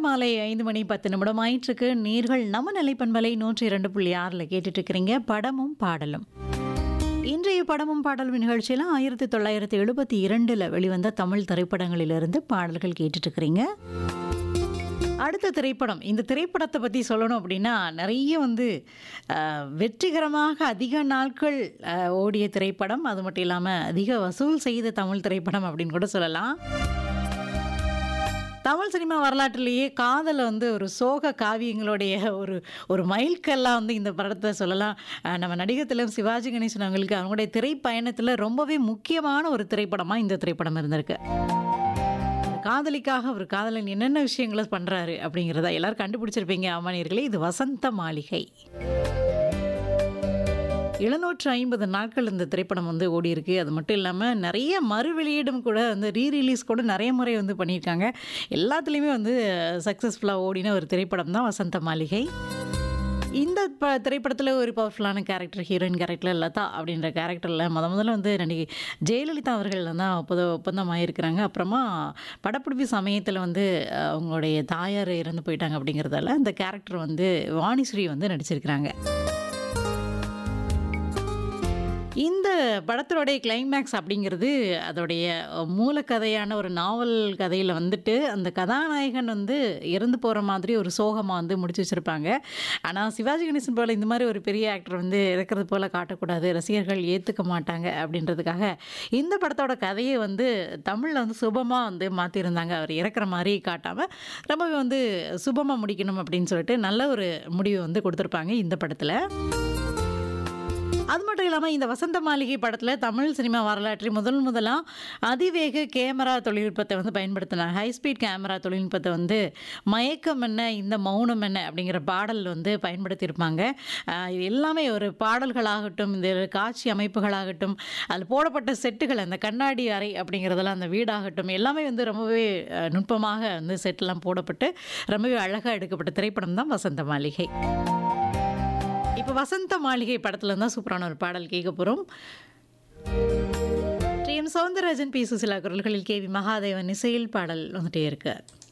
நேரம் மாலை ஐந்து மணி பத்து நிமிடம் ஆயிற்றுக்கு நீர்கள் நம்ம நிலைப்பண்பலை நூற்றி இரண்டு புள்ளி ஆறில் கேட்டுட்டு இருக்கிறீங்க படமும் பாடலும் இன்றைய படமும் பாடலும் நிகழ்ச்சியில் ஆயிரத்தி தொள்ளாயிரத்தி எழுபத்தி இரண்டில் வெளிவந்த தமிழ் திரைப்படங்களிலிருந்து பாடல்கள் கேட்டுட்டு இருக்கிறீங்க அடுத்த திரைப்படம் இந்த திரைப்படத்தை பற்றி சொல்லணும் அப்படின்னா நிறைய வந்து அஹ், வெற்றிகரமாக அதிக நாட்கள் அஹ், ஓடிய திரைப்படம் அது மட்டும் இல்லாமல் அதிக வசூல் செய்த தமிழ் திரைப்படம் அப்படின்னு கூட சொல்லலாம் தமிழ் சினிமா வரலாற்றிலேயே காதல் வந்து ஒரு சோக காவியங்களுடைய ஒரு ஒரு மைல்கல்லாம் வந்து இந்த படத்தை சொல்லலாம் அஹ் நம்ம நடிகர் திலகம் சிவாஜி கணேசன் அவங்களுக்கு அவங்களுடைய திரைப்பயணத்தில் ரொம்பவே முக்கியமான ஒரு திரைப்படமாக இந்த திரைப்படம் இருந்திருக்கு காதலிக்காக ஒரு காதலன் என்னென்ன விஷயங்களை பண்ணுறாரு அப்படிங்கிறத எல்லாரும் கண்டுபிடிச்சிருப்பீங்க அம்மானியர்களே இது வசந்த மாளிகை எழுநூற்று ஐம்பது நாட்கள் இந்த திரைப்படம் வந்து ஓடி இருக்கு அது மட்டும் இல்லாமல் நிறைய மறு வெளியீடும் கூட வந்து ரீ ரிலீஸ் கூட நிறைய முறை வந்து பண்ணியிருக்காங்க எல்லாத்துலேயுமே வந்து சக்ஸஸ்ஃபுல்லாக ஓடின ஒரு திரைப்படம் தான் வசந்த மாளிகை இந்த ப திரைப்படத்தில் ஒரு பவர்ஃபுல்லான கேரக்டர் ஹீரோயின் கேரக்டர் லதா அப்படின்ற கேரக்டரில் முத முதல்ல வந்து நடிகை ஜெயலலிதா அவர்கள் தான் ஒப்பத ஒப்பந்தமாயிருக்கிறாங்க அப்புறமா படப்பிடிப்பு சமயத்தில் வந்து அஹ், அவங்களுடைய தாயார் இறந்து போயிட்டாங்க அப்படிங்கிறதால இந்த கேரக்டர் வந்து வாணிஸ்ரீ வந்து நடிச்சிருக்கிறாங்க இந்த படத்தினுடைய கிளைமேக்ஸ் அப்படிங்கிறது அதோடைய மூலக்கதையான ஒரு நாவல் கதையில் வந்துட்டு அந்த கதாநாயகன் வந்து இறந்து போகிற மாதிரி ஒரு சோகமாக வந்து முடிச்சு வச்சுருப்பாங்க ஆனால் சிவாஜி கணேசன் போல் இந்த மாதிரி ஒரு பெரிய ஆக்டர் வந்து இறக்கிறது போல் காட்டக்கூடாது ரசிகர்கள் ஏற்றுக்க மாட்டாங்க அப்படின்றதுக்காக இந்த படத்தோட கதையை வந்து தமிழில் வந்து சுபமாக வந்து மாற்றிருந்தாங்க அவர் இறக்குற மாதிரி காட்டாமல் ரொம்பவே வந்து சுபமாக முடிக்கணும் அப்படின்னு சொல்லிட்டு நல்ல ஒரு முடிவு வந்து கொடுத்துருப்பாங்க இந்த படத்தில் அது மட்டும் இல்லாமல் இந்த வசந்த மாளிகை படத்தில் தமிழ் சினிமா வரலாற்றில் முதல் முதலாக அதிவேக கேமரா தொழில்நுட்பத்தை வந்து பயன்படுத்தினாங்க ஹை ஸ்பீட் கேமரா தொழில்நுட்பத்தை வந்து மயக்கம் என்ன இந்த மௌனம் என்ன அப்படிங்கிற பாடல் வந்து பயன்படுத்தியிருப்பாங்க ஆஹ் இது எல்லாமே ஒரு பாடல்களாகட்டும் இந்த காட்சி அமைப்புகளாகட்டும் அதில் போடப்பட்ட செட்டுகள் அந்த கண்ணாடி அறை அப்படிங்கிறதெல்லாம் அந்த வீடாகட்டும் எல்லாமே வந்து ரொம்பவே அஹ், நுட்பமாக வந்து செட்டெல்லாம் போடப்பட்டு ரொம்பவே அழகாக எடுக்கப்பட்ட திரைப்படம் தான் வசந்த மாளிகை இப்போ வசந்த மாளிகை படத்துல தான் சூப்பரான ஒரு பாடல் கேட்க போகிறோம் T M Soundararajan P Susheela குரல்களில் கே வி மகாதேவன் இசையில் பாடல் வந்துட்டே இருக்கு